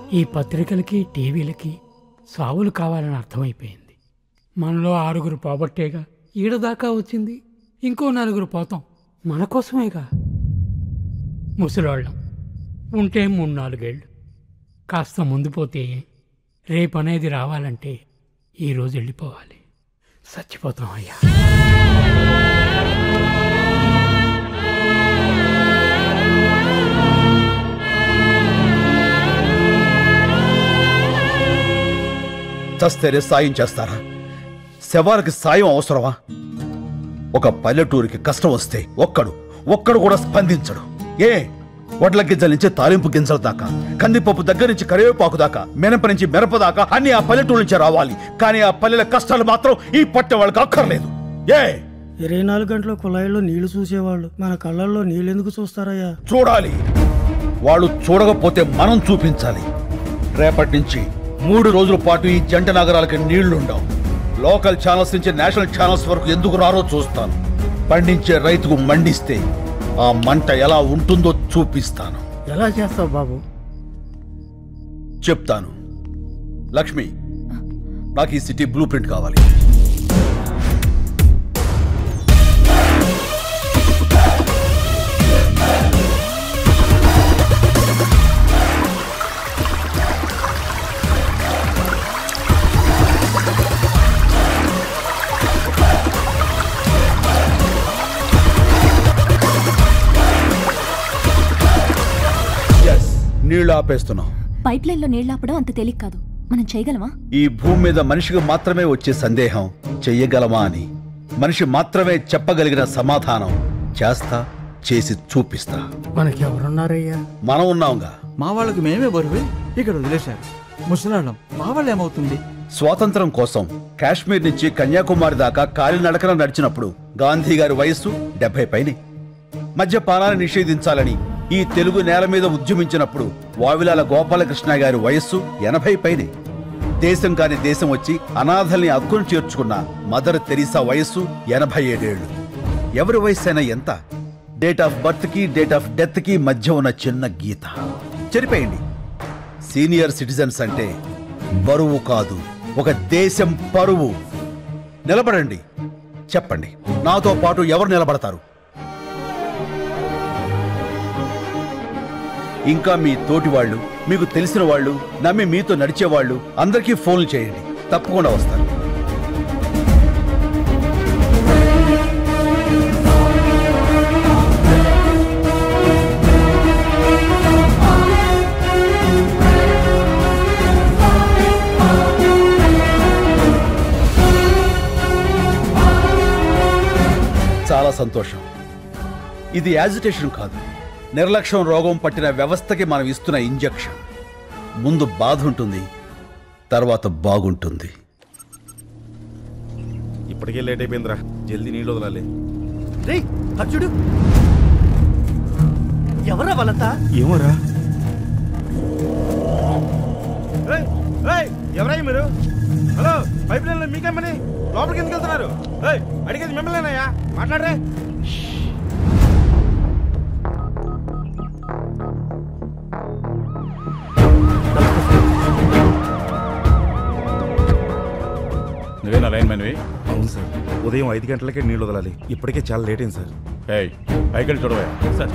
ఈ పత్రికలకి టీవీలకి సావులు కావాలని అర్థమైపోయింది మనలో ఆరుగురు పోబట్టేగా ఈడ దాకా వచ్చింది ఇంకో నలుగురు పోతాం మన కోసమేగా ముసలోళ్ళం ఉంటే మూడు నాలుగేళ్ళు కాస్త ముందు పోతే రేపు అనేది రావాలంటే ఈరోజు వెళ్ళిపోవాలి చచ్చిపోతాం అయ్యా చస్తేనే సాయం చేస్తారా శవాలకి సాయం అవసరమా ఒక పల్లెటూరికి కష్టం వస్తే ఒక్కడు ఒక్కడు కూడా స్పందించడు ఏ వడ్ల గింజల నుంచి తాలింపు గింజల దాకా కందిపప్పు దగ్గర నుంచి కరివేపాకు దాకా మినప నుంచి మిరప దాకా అన్ని ఆ పల్లెటూరు నుంచి రావాలి కానీ ఆ పల్లెల కష్టాలు మాత్రం ఈ పట్టె వాళ్ళకి అక్కర్లేదు ఏ ఇరవై నాలుగు గంటల కుళాయిలో నీళ్లు చూసేవాళ్ళు మన కళ్ళల్లో నీళ్ళు ఎందుకు చూస్తారయ్యా చూడాలి వాళ్ళు చూడకపోతే మనం చూపించాలి రేపటి నుంచి మూడు రోజుల పాటు ఈ జంట నగరాలకి నీళ్లుండవు లోకల్ ఛానల్స్ నుంచి నేషనల్ ఛానల్స్ వరకు ఎందుకు రారో చూస్తాను పండించే రైతుకు మండిస్తే ఆ మంట ఎలా ఉంటుందో చూపిస్తాను ఎలా చేస్తావు బాబు చెప్తాను లక్ష్మి నాకు ఈ సిటీ బ్లూ ప్రింట్ కావాలి ఎస్ నీళ్లు ఆపేస్తున్నాం పైప్ లైన్ లో నీళ్లాపడం అంత తేలిక కాదు మనం చేయగలమా ఈ భూమి మీద మనిషికి మాత్రమే వచ్చే సందేహం చెయ్యగలమా అని మనిషి మాత్రమే చెప్పగలిగిన సమాధానం చేస్తా చేసి చూపిస్తా మనకి ఎవరున్నారయ్యా మనం ఉన్నాంగా మా వాళ్ళకి మేమే బరువే ఇక్కడ వదిలేశారు ముసలాళ్ళం మా వాళ్ళు ఏమవుతుంది స్వాతంత్రం కోసం కాశ్మీర్ నుంచి కన్యాకుమారి దాకా కాలినడకన నడిచినప్పుడు గాంధీ గారి వయస్సు డెబ్బై పైనే మద్యపానాన్ని నిషేధించాలని ఈ తెలుగు నేల మీద ఉద్యమించినప్పుడు వావిలాల గోపాలకృష్ణ గారి వయస్సు ఎనభై పైనే దేశం కాని దేశం వచ్చి అనాథల్ని అక్కును చేర్చుకున్న మదర్ తెరీసా వయస్సు ఎనభై ఏడేళ్లు ఎవరి వయస్సైనా ఎంత డేట్ ఆఫ్ బర్త్ కి డేట్ ఆఫ్ డెత్ కి మధ్య ఉన్న చిన్న గీత చెరిపేయండి సీనియర్ సిటిజన్స్ అంటే బరువు కాదు ఒక దేశం పరువు నిలబడండి చెప్పండి నాతో పాటు ఎవరు నిలబడతారు ఇంకా మీ తోటి వాళ్ళు మీకు తెలిసిన వాళ్ళు నమ్మి మీతో నడిచేవాళ్ళు అందరికీ ఫోన్లు చేయండి తప్పకుండా వస్తారు చాలా సంతోషం ఇది యాజిటేషన్ కాదు నిర్లక్ష్యం రోగం పట్టిన వ్యవస్థకి మనం ఇస్తున్న ఇంజెక్షన్ ముందు బాధ ఉంటుంది తర్వాత బాగుంటుంది ఇప్పటికే లేట్ అయిపోయిందిరా జల్దీ నీళ్ళు వదలాలి రేయ్ అర్జుడు ఎవరా వాళ్ళంతా ఏమోరా ఎవరయ్య మీరు హలో పైప్ లైన్ లో మీకే పని లోపలికి ఎందుకు వెళ్తున్నారు ఏయ్, అడిగేది మిమ్మల్నేనయ్యా మాట్లాడరే నువ్వేనా లైన్ మ్యాన్వి అవును సార్ ఉదయం ఐదు గంటలకే నీళ్ళు వదలాలి ఇప్పటికే చాలా లేట్ అయింది సార్ ఏయ్ పైకి వెళ్ళి చూడవా సార్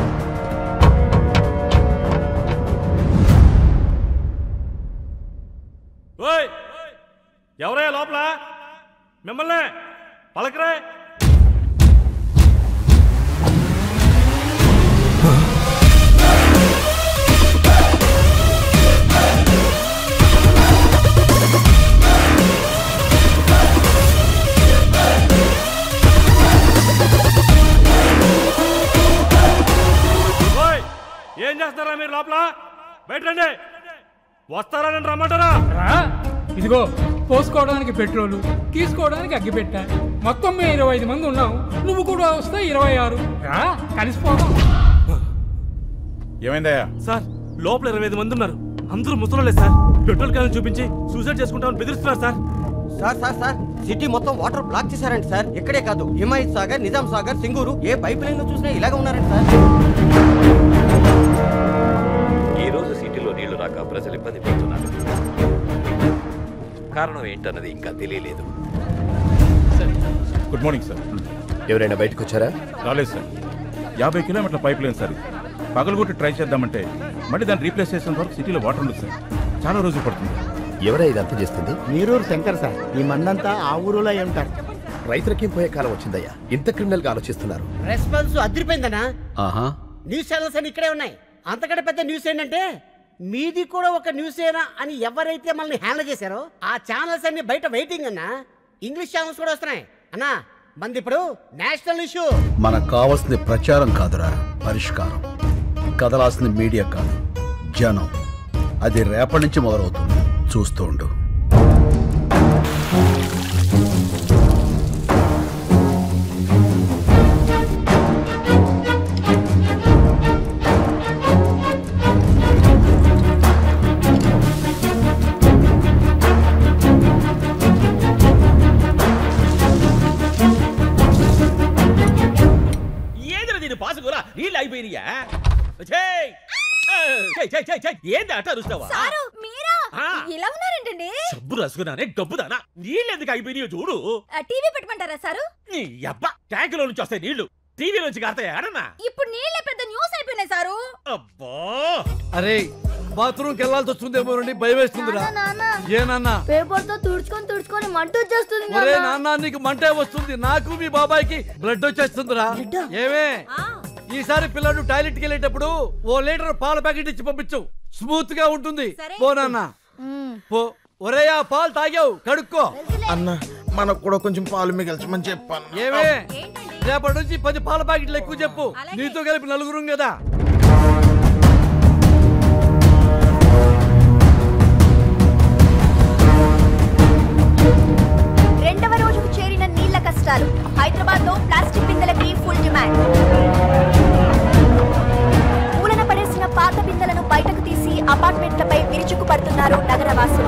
ఓయ్ ఎవరయ్యా లోపల మిమ్మల్ని పలకరే ఓయ్ ఏం చేస్తారా మీరు లోపల బయట రండి వస్తారా నేను రమ్మంటారా రా ఇదిగో పోసుకోవడానికి పెట్రోలు తీసుకోవడానికి అగ్గిపెట్ట మొత్తం మేము ఇరవై ఐదు మంది ఉన్నాం నువ్వు కూడా వస్తే ఇరవై ఆరు రా కలిసిపోదాం ఏమైందయ్యా సార్ లోపల ఇరవై ఐదు మంది ఉన్నారు అందరూ ముసలోళ్ళే సార్ పెట్రోల్ క్యాన్ చూపించి సూసైడ్ చేసుకుంటామని బెదిరిస్తున్నారు sir sir sir sir city మొత్తం వాటర్ బ్లాక్ చేశారంట సార్ ఇక్కడే కాదు హిమాయత్ సాగర్ నిజాం సాగర్ సింగూరు ఏ పైప్ లైన్ లో చూసినా ఇలాగ ఉన్నారంట సార్ ఈ రోజు సిటీలో నీళ్లు రాక ప్రజలు ఇబ్బంది పడుతున్నారు కారణం ఏంటన్నది ఇంకా తెలియలేదు గుడ్ మార్నింగ్ సార్ ఎవరైనా బయటకు వచ్చారా రాలేదు సార్ యాభై కిలోమీటర్ల పైప్ లైన్ సార్ ఇది పగలగొట్టి ట్రై చేద్దామంటే మళ్ళీ దాన్ని రీప్లేస్ చేసిన వరకు సిటీలో వాటర్ ఉండదు సార్ చాలా రోజులు పడుతుంది ఎవరై ఇదంతా చేస్తుంది మీరూరు శంకర్ సార్ ఈ మందంతా ఆ ఊరులో అయి ఉంటారు రైతులకేం పోయే కాలం వచ్చిందయ్యా ఇంత క్రిమినల్ గా ఆలోచిస్తున్నారు రెస్పాన్స్ అదిరిపోయిందనా ఆహా న్యూస్ ఛానల్స్ అన్ని ఇక్కడే ఉన్నాయి అంతకంటే పెద్ద న్యూస్ ఏంటంటే మీది కూడా ఒక న్యూస్ ఏనా అని ఎవరైతే మనల్ని హ్యాండిల్ చేశారో ఆ ఛానల్స్ అన్ని బయట వెయిటింగ్ అన్నా ఇంగ్లీష్ ఛానల్స్ కూడా వస్తున్నాయి అన్నా మంది ఇప్పుడు నేషనల్ ఇష్యూ మనకు కావాల్సింది ప్రచారం కాదురా పరిష్కారం కదలాల్సింది మీడియా కాదు జనం అది రేపటి నుంచి మొదలవుతుంది చూస్తూ ఉండు ఏంద్ర దీని పాసుకురా నీళ్ళు అయిపోయినాయా ఛేయ్! ఆ, ఛేయ్, ఛేయ్, ఛేయ్, ఛేయ్, ఏంది అట్ట అరుస్తావా సారు మీరా ఆ. ఇలా ఉన్నారేంటండి సబ్బు రసుకున్నానే గబ్బుదానా నీళ్ళు ఎందుకు అయిపోయినాయో చూడు ఆ, టీవీ పెట్టమంటారా సారు నీ అబ్బా ట్యాంకులో నుంచి వస్తాయి నీళ్లు టీవీ నుంచి కాస్తాయి అడన్నా ఇప్పుడు నీళ్ళే పెద్ద న్యూస్ అయిపోయినాయి సారు అబ్బా అరే బాత్రూమ్కి వెళ్ళాల్సి వస్తుందేమోనండి భయం వేస్తుందిరా ఏ నాన్న పేపర్ తో తుడుచుకొని తుడుచుకొని మంట వచ్చేస్తుంది ఒరే నాన్న నీకు మంటే వస్తుంది నాకు మీ బాబాయ్కి బ్లడ్ వచ్చేస్తుందిరా ఏమే ఈసారి పిల్లడు టాయిలెట్ కి వెళ్ళేటప్పుడు ఓ లీటర్ పాల ప్యాకెట్ ఇచ్చి పంపించు స్మూత్ గా ఉంటుంది పో నాన్న పో ఒరే ఆ పాలు తాగావు కడుక్కో అన్న మనకు కూడా కొంచెం పాలు మిగల్చమని చెప్పాను ఏమే రేపటి నుంచి పది పాల ప్యాకెట్లు ఎక్కువ చెప్పు నీతో కలిపి నలుగురు కదా రెండవ రోజుకు చేరిన నీళ్ల కష్టాలు హైదరాబాద్ లో ప్లాస్టిక్ బిందెలకి ఫుల్ డిమాండ్ మూలన పడేసిన పాత బిందెలను బయటకు తీసి అపార్ట్మెంట్లపై విరుచుకు పడుతున్నారు నగరవాసులు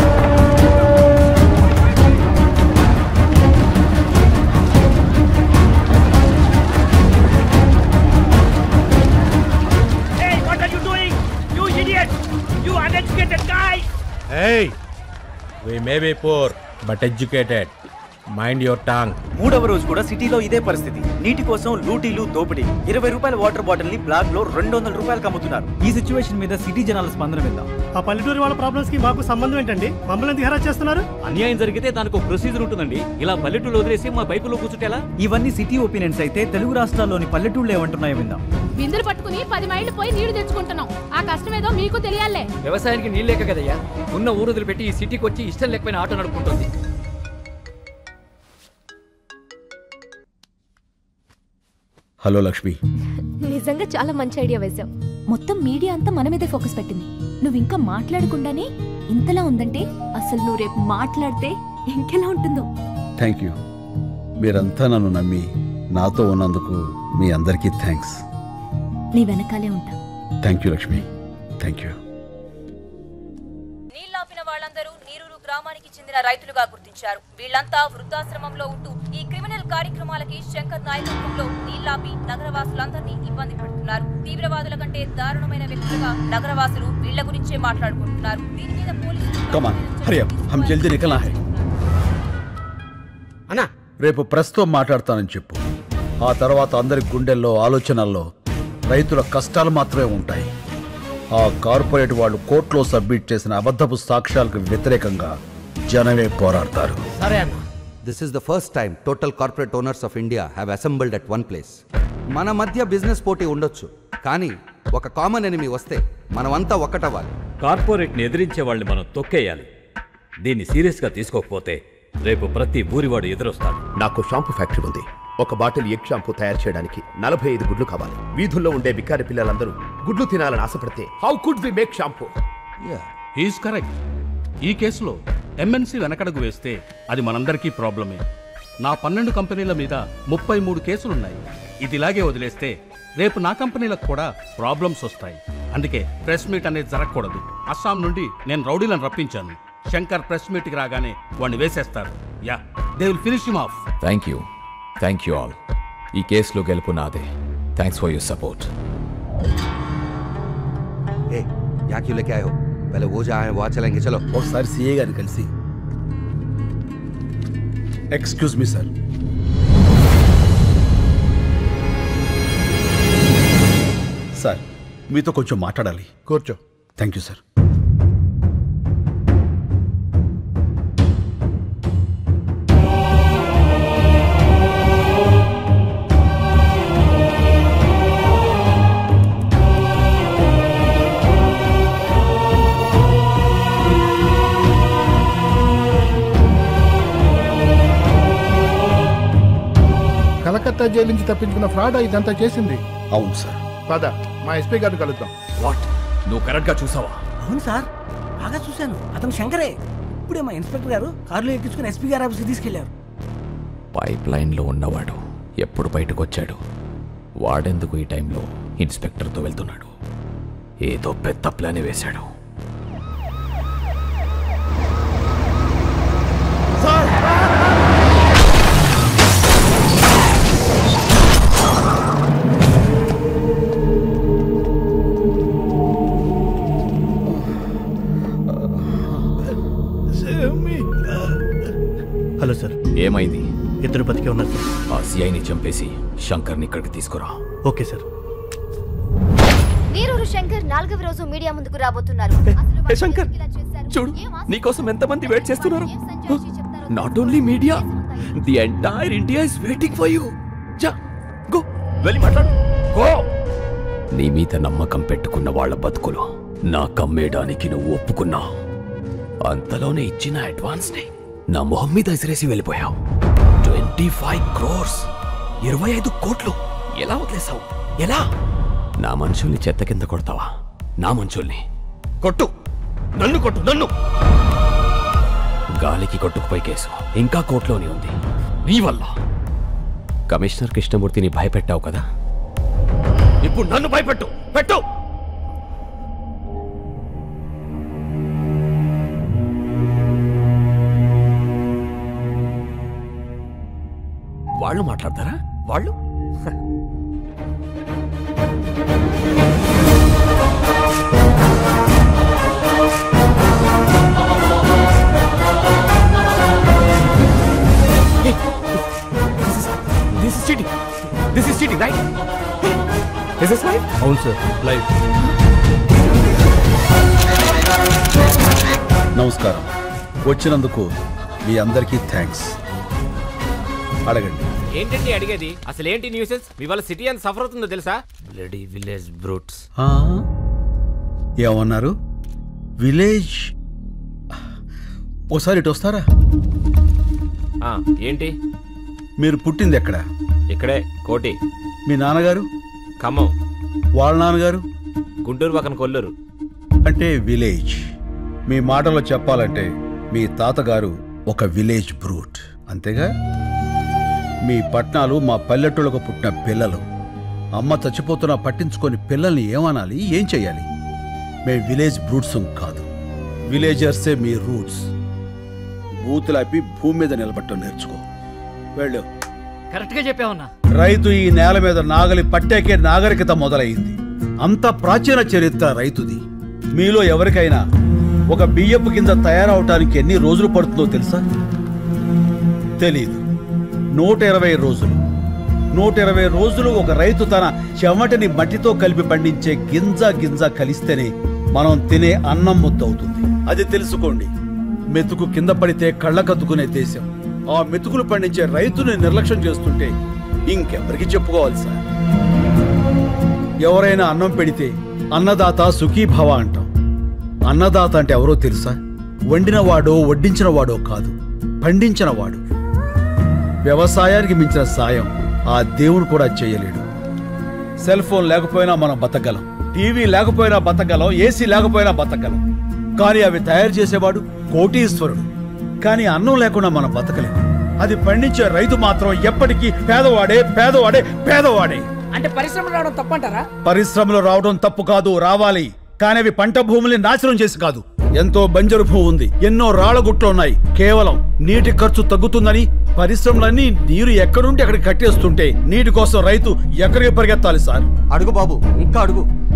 Hey, what are you doing? You idiot! You uneducated guy! Hey, we may be poor, but educated. Mind your tongue మూడవ రోజు కూడా సిటీలో ఇదే పరిస్థితి నీటి కోసం లూటీలు దోపిడీ ఇరవై రూపాయల వాటర్ బాటిల్ ని బ్లాక్ లో రెండు వందల రూపాయలకు అమ్ముతున్నారు ఈ సిచ్యువేషన్ మీద సిటీ జనాల స్పందన విందాం ఆ పల్లెటూరి వాళ్ళ ప్రాబ్లమ్స్ కి మాకు సంబంధం ఏంటండి మమ్మల్ని ఎందుకు హెరాస్ చేస్తున్నారు అన్యాయం జరిగితే దానికి ఒక ప్రొసీజర్ ఉంటుందండి ఇలా పల్లెటూరు వదిలేసి మా పైపులో కూర్చుంటేలా ఇవన్నీ సిటీ ఒపీనియన్స్ అయితే తెలుగు రాష్ట్రాల్లోని పల్లెటూళ్ళు ఏమంటున్నాయో విందాం బిందులు పట్టుకుని పది మైళ్ళు పోయి నీళ్లు తెచ్చుకుంటున్నాం ఆ కష్టం ఏదో మీకు తెలియాలే వ్యవసాయానికి నీళ్ళేక కదయ్యా ఉన్న ఊరు వదిలిపెట్టి ఈ సిటీకి వచ్చి ఇష్టం లేకపోయిన ఆటో నడుపుకుంటుంది హలో లక్ష్మి నిజంగా చాలా మంచి ఐడియా వేశావు మొత్తం మీడియా అంతా మన మీదే ఫోకస్ పెట్టింది నువ్వు ఇంకా మాట్లాడకుండానే ఇంతలా ఉందంటే అసలు నువ్వు రేపు మాట్లాడితే ఇంకెలా ఉంటుందో థ్యాంక్ యూ మీరంతా నన్ను నమ్మి నాతో ఉన్నందుకు మీ అందరికీ థ్యాంక్స్ నీ వెనకాలే ఉంటా thank you Lakshmi thank you నీళ్లాపిన వాళ్ళందరూ నీరూరు గ్రామానికి చెందిన రైతులుగా గుర్తించారు వీళ్ళంతా వృద్ధాశ్రమంలో ఉంటూ ఈ క్రిమినల్ కార్యక్రమాలకి శంకర్ నాయకత్వంలో నీళ్లాపి నగరవాసులందరినీ ఇబ్బంది పెడుతున్నారు తీవ్రవాదుల కంటే దారుణమైన వ్యక్తులుగా నగరవాసులు వీళ్ల గురించే మాట్లాడుకుంటున్నారు దీని మీద పోలీసులు కమాన్ హరి అప్ హమ్ జల్దీ నికల్నా హై అన్నా రేపు ప్రెస్తో మాట్లాడతానని చెప్పు ఆ తర్వాత అందరి గుండెల్లో ఆలోచనల్లో రైతుల కష్టాలు మాత్రమే ఉంటాయి ఆ కార్పొరేట్ వాళ్ళు కోర్టులో సబ్మిట్ చేసిన అబద్ధపు సాక్ష్యాలకు వ్యతిరేకంగా జనమే పోరాడతారు సరే అన్న this is the first time total corporate owners of India have assembled at one place మన మధ్య బిజినెస్ పోటీ ఉండొచ్చు కానీ ఒక కామన్ ఎనిమి వస్తే మనమంతా ఒక్కటవ్వాలి కార్పొరేట్ని ఎదిరించే వాళ్ళని మనం తొక్కేయాలి దీన్ని సీరియస్గా తీసుకోకపోతే రేపు ప్రతి ఊరివాడు ఎదురొస్తాడు నాకు షాంపూ ఫ్యాక్టరీ ఉంది ఒక బాటిల్ ఎగ్ షాంపూ తయారు చేయడానికి నలభై ఐదు గుడ్లు కావాలి వీధుల్లో ఉండే బిక్కారి పిల్లలందరూ గుడ్లు తినాలని ఆశపడితే how could we make shampoo is correct ఈ కేసులో ఎంఎన్సీ వెనకడుగు వేస్తే అది మనందరికీ ప్రాబ్లమే నా పన్నెండు కంపెనీల మీద ముప్పై మూడు కేసులున్నాయి ఇది ఇలాగే వదిలేస్తే రేపు నా కంపెనీలకు కూడా ప్రాబ్లమ్స్ వస్తాయి అందుకే ప్రెస్ మీట్ అనేది జరగకూడదు అస్సాం నుండి నేను రౌడీలను రప్పించాను శంకర్ ప్రెస్ మీట్కి రాగానే వాడిని వేసేస్తారు yeah they will finish him off thank you thank you all ఈ కేసులో గెలుపు నాదే థ్యాంక్స్ ఫర్ యూర్ సపోర్ట్ ఏ యా క్యూ లేకే ఆయో पहले वो जहाँ है वहाँ चलेंगे चलो ఒకసారి సిఏ గారిని కలిసి ఎక్స్క్యూజ్ మీ సార్ సార్ మీతో కొంచెం మాట్లాడాలి కూర్చో thank you sir Calcutta jail నుంచి తప్పించుకున్న ఫ్రాడ్ ఇదంతా చేసింది అవును సార్ పద మా ఎస్పీ గారిని కలుద్దాం వాట్ నువ్వు కరెక్ట్ గా చూసావా అవును సార్ బాగా చూశాను అతను శంకరే ఇప్పుడే మా ఇన్స్పెక్టర్ గారు కారులో ఎక్కించుకుని ఎస్పీ గారి ఆఫీస్కి తీసుకెళ్లారు పైప్ లైన్ లో ఉన్నవాడు ఎప్పుడు బయటకు వచ్చాడు వాడెందుకు ఈ టైంలో ఇన్స్పెక్టర్తో వెళ్తున్నాడు ఏదో పెద్ద ప్లాన్ వేశాడు హలో సార్ ఏమైంది ఇద్దరు బతికే ఉన్నారు సార్ ఆ సిఐని చంపేసి శంకర్ని ఇక్కడికి తీసుకురా ఓకే సార్ నీరూరు శంకర్ నాలుగవ రోజు మీడియా ముందుకు రాబోతున్నారు ఏ శంకర్ చూడు నీకోసం ఎంతమంది వెయిట్ చేస్తున్నారు not only media the entire India is waiting for you జా గో వెళ్ళి మాట్లాడు గో నీ మీద నమ్మకం పెట్టుకున్న వాళ్ళ బతుకులు నా కమ్మేయడానికి నువ్వు ఒప్పుకున్నావు అంతలోనే ఇచ్చిన అడ్వాన్స్ ని నా మొహం మీద విసిరేసి వెళ్ళిపోయావు ట్వంటీ ఫైవ్ క్రోర్స్ ఇరవై ఐదు కోట్లు ఎలా వదిలేసావు ఎలా నా మనుషుల్ని చెత్త కింద కొడతావా నా మనుషుల్ని కొట్టు నన్ను కొట్టు నన్ను గాలికి కొట్టుకుపోయి కేసు ఇంకా కోర్టులోనే ఉంది నీ వల్ల కమిషనర్ కృష్ణమూర్తిని భయపెట్టావు కదా ఇప్పుడు నన్ను భయపెట్టు పెట్టు వాళ్ళు మాట్లాడతారా వాళ్ళు this is cheating this is cheating right is this live అవును సార్ లైవ్ నమస్కారం వచ్చినందుకు మీ అందరికీ థ్యాంక్స్ అడగండి ఏంటండి అడిగేది అసలు ఏంటి న్యూసెస్ మీ వాళ్ళ సిటీ ఎంత సఫర్ అవుతుందో తెలుసా బ్లడీ విలేజ్ బ్రూట్స్ ఆ? ఏమన్నారు విలేజ్ ఓసారి ఇటు వస్తారా ఏంటి మీరు పుట్టింది ఎక్కడ ఇక్కడే కోటి మీ నాన్నగారు ఖమ్మం వాళ్ళ నాన్నగారు గుంటూరు పక్కన కొల్లూరు అంటే విలేజ్ మీ మాటలో చెప్పాలంటే మీ తాతగారు ఒక విలేజ్ బ్రూట్ అంతేగా మీ పట్నాలు మా పల్లెటూళ్ళకు పుట్టిన పిల్లలు అమ్మ చచ్చిపోతున్నా పట్టించుకొని పిల్లల్ని ఏమనాలి ఏం చెయ్యాలి మే విలేజ్ బ్రూట్స్ కాదు విలేజర్సే మీ రూట్స్ బూతులాపి భూమి మీద నిలబట్టం నేర్చుకో వెళ్ళు కరెక్ట్ గా చెప్పావన్నా రైతు ఈ నేల మీద నాగలి పట్టాకే నాగరికత మొదలైంది అంత ప్రాచీన చరిత్ర రైతుది మీలో ఎవరికైనా ఒక బియ్యపు కింద తయారవటానికి ఎన్ని రోజులు పడుతుందో తెలుసా తెలీదు నూట ఇరవై రోజులు నూట ఇరవై రోజులు ఒక రైతు తన చెమటని మట్టితో కలిపి పండించే గింజ గింజ కలిస్తేనే మనం తినే అన్నం ముద్దవుతుంది అది తెలుసుకోండి మెతుకు కింద పడితే కళ్ళకద్దుకునే దేశం ఆ మెతుకులు పండించే రైతుని నిర్లక్ష్యం చేస్తుంటే ఇంకెవరికి చెప్పుకోవాలి సార్ ఎవరైనా అన్నం పెడితే అన్నదాత సుఖీభవ అంటాం అన్నదాత అంటే ఎవరో తెలుసా వండినవాడో వడ్డించినవాడో కాదు పండించినవాడు వ్యవసాయానికి మించిన సాయం ఆ దేవుడు కూడా చేయలేడు సెల్ ఫోన్ లేకపోయినా మనం బతకగలం టీవీ లేకపోయినా బతకగలం ఏసీ లేకపోయినా బతకగలం కానీ అవి తయారు చేసేవాడు కోటీశ్వరుడు కానీ అన్నం లేకుండా మనం బతకలేం అది పండించే రైతు మాత్రం ఎప్పటికీ పేదవాడే పేదవాడే పేదవాడే అంటే పరిశ్రమలు రావడం తప్పంటారా పరిశ్రమలు రావడం తప్పు కాదు రావాలి కానీ అవి పంట భూముల్ని నాశనం చేసి కాదు ఎంతో బంజరు భూమి ఉంది ఎన్నో రాళ్ళగుట్లు ఉన్నాయి కేవలం నీటి ఖర్చు తగ్గుతుందని పరిశ్రమలన్నీ నీరు ఎక్కడుంటే అక్కడికి కట్టేస్తుంటే నీటి కోసం రైతు ఎక్కడికి పరిగెత్తాలి సార్ అడుగు బాబు ఇంకా అడుగు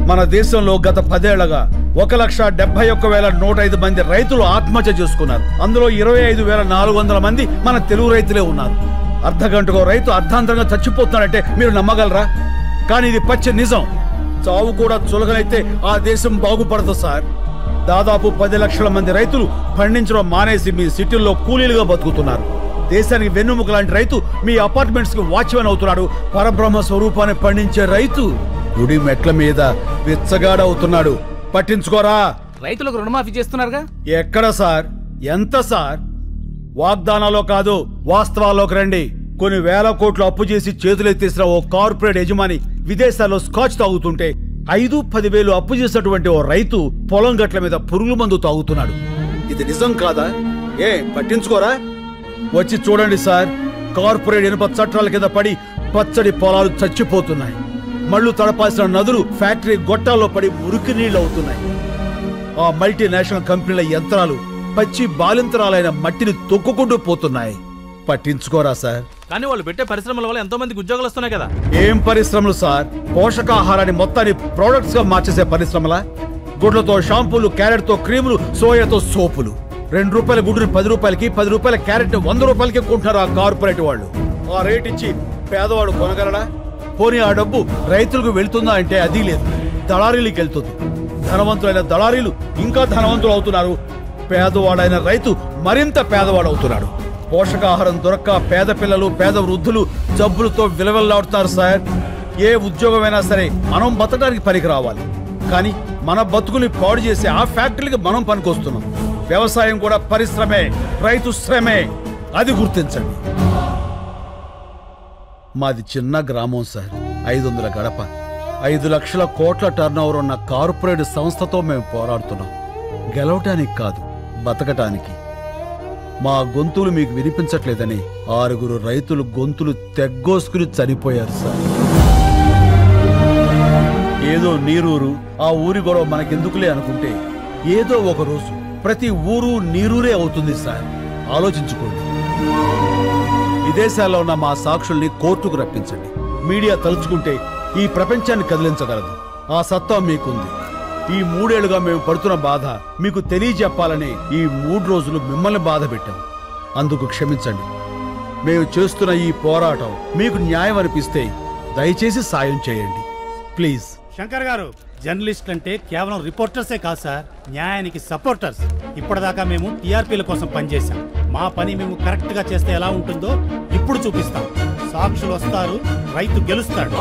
మన దేశంలో గత పదేళ్లగా ఒక లక్ష డెబ్బై ఒక్క వేల నూట ఐదు మంది రైతులు ఆత్మహత్య చేసుకున్నారు అందులో ఇరవై ఐదు వేల నాలుగు వందల మంది మన తెలుగు రైతులే ఉన్నారు అర్ధ గంటకో రైతు అర్ధాంతరంగా చచ్చిపోతున్నాడంటే మీరు నమ్మగలరా కానీ ఇది పచ్చి నిజం చావు కూడా చులకనైతే ఆ దేశం బాగుపడదు సార్ దాదాపు పది లక్షల మంది రైతులు పండించడం మానేసి మీ సిటీల్లో కూలీలుగా బతుకుతున్నారు దేశానికి వెన్నుముక లాంటి రైతు మీ అపార్ట్మెంట్స్ కి వాచ్మెన్ అవుతున్నాడు పరబ్రహ్మ స్వరూపాన్ని పండించే రైతు గుడి మెట్ల మీద విచ్చగాడవుతున్నాడు పట్టించుకోరా రైతులకు రుణమాఫీ చేస్తున్నారుగా ఎక్కడ సార్ ఎంత సార్ వాగ్దానాలో కాదు వాస్తవాల్లోకి రండి కొన్ని వేల కోట్లు అప్పు చేసి చేతులెత్తేసిన ఓ కార్పొరేట్ యజమాని విదేశాల్లో స్కాచ్ తాగుతుంటే ఐదు పదివేలు అప్పు చేసినటువంటి ఓ రైతు పొలం గట్ల మీద పురుగుల మందు తాగుతున్నాడు ఇది నిజం కాదా ఏ పట్టించుకోరా వచ్చి చూడండి సార్ కార్పొరేట్ ఇనుప చట్టాల కింద పడి పచ్చడి పొలాలు చచ్చిపోతున్నాయి మళ్ళు తడపాల్సిన నదులు ఫ్యాక్టరీ గొట్టాల్లో పడి మురికి నీళ్లు అవుతున్నాయి ఆ మల్టీనేషనల్ కంపెనీల యంత్రాలు పచ్చి బాలింతరాలైన మట్టిని తొక్కుకుంటూ పోతున్నాయి పట్టించుకోరా సార్ కానీ వాళ్ళు పెట్టే పరిశ్రమల వల్ల ఎంతో మందికి ఉద్యోగాలు వస్తున్నాయి కదా ఏం పరిశ్రమలు సార్ పోషకాహారాన్ని మొత్తాన్ని ప్రొడక్ట్స్ గా మార్చేసే పరిశ్రమలా గుడ్లతో షాంపూలు క్యారెట్ తో క్రీములు సోయాతో సోపులు రెండు రూపాయల గుడ్డుని పది రూపాయలకి పది రూపాయల క్యారెట్ వంద రూపాయలకి కొంటున్నారు ఆ కార్పొరేట్ వాళ్ళు ఆ రేట్ ఇచ్చి పేదవాడు కొనగలడా పోనీ ఆ డబ్బు రైతులకు వెళ్తుందా అంటే అది లేదు దళారీలకు వెళ్తుంది ధనవంతులైన దళారీలు ఇంకా ధనవంతులు అవుతున్నారు పేదవాడైన రైతు మరింత పేదవాడు అవుతున్నాడు పోషకాహారం దొరక్క పేద పిల్లలు పేద వృద్ధులు జబ్బులతో విలవెల్లాడుతారు సార్ ఏ ఉద్యోగమైనా సరే మనం బతకడానికి పనికి రావాలి కానీ మన బతుకుని పాడు చేసే ఆ ఫ్యాక్టరీకి మనం పనికొస్తున్నాం వ్యవసాయం కూడా పరిశ్రమే రైతు శ్రమే అది గుర్తించండి మాది చిన్న గ్రామం సార్ ఐదు వందల గడప ఐదు లక్షల కోట్ల టర్నోవర్ ఉన్న కార్పొరేట్ సంస్థతో మేము పోరాడుతున్నాం గెలవటానికి కాదు బతకటానికి మా గొంతులు మీకు వినిపించట్లేదని ఆరుగురు రైతులు గొంతులు తెగ్గోసుకుని చనిపోయారు సార్ ఏదో నీరూరు ఆ ఊరి గొడవ మనకెందుకులే అనుకుంటే ఏదో ఒక రోజు ప్రతి ఊరు నీరూరే అవుతుంది సార్ ఆలోచించుకోండి విదేశాల్లో ఉన్న మా సాక్షుల్ని కోర్టుకు రప్పించండి మీడియా తలుచుకుంటే ఈ ప్రపంచాన్ని కదిలించగలదు ఆ సత్తా మీకుంది ఈ మూడేళ్లుగా మేము పడుతున్న బాధ మీకు తెలియజెప్పాలని ఈ మూడు రోజులు మిమ్మల్ని బాధ పెట్టాం అందుకు క్షమించండి మేము చేస్తున్న ఈ పోరాటం మీకు న్యాయం అనిపిస్తే దయచేసి సాయం చేయండి ప్లీజ్ శంకర్ గారు జర్నలిస్ట్ అంటే కేవలం రిపోర్టర్సే కాదు సార్ న్యాయానికి సపోర్టర్స్ ఇప్పటిదాకా మేము టీఆర్పీల కోసం పనిచేశాం మా పని మేము కరెక్ట్ గా చేస్తే ఎలా ఉంటుందో ఇప్పుడు చూపిస్తాం సాక్షులు వస్తారు రైతు గెలుస్తాడు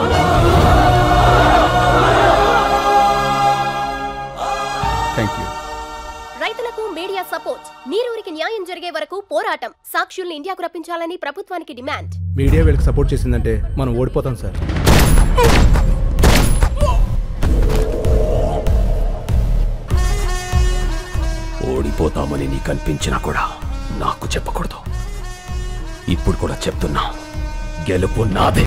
థ్యాంక్ యూ రైతులకు మీడియా సపోర్ట్ నీరూరికి న్యాయం జరిగే వరకు పోరాటం సాక్షుల్ని ఇండియాకు రప్పించాలని ప్రభుత్వానికి డిమాండ్ మీడియా వీళ్ళకి సపోర్ట్ చేసిందంటే మనం ఓడిపోతాం సార్ ఓడిపోతామని నీకు అనిపించినా కూడా నాకు చెప్పకూడదు ఇప్పుడు కూడా చెప్తున్నా గెలుపు నాదే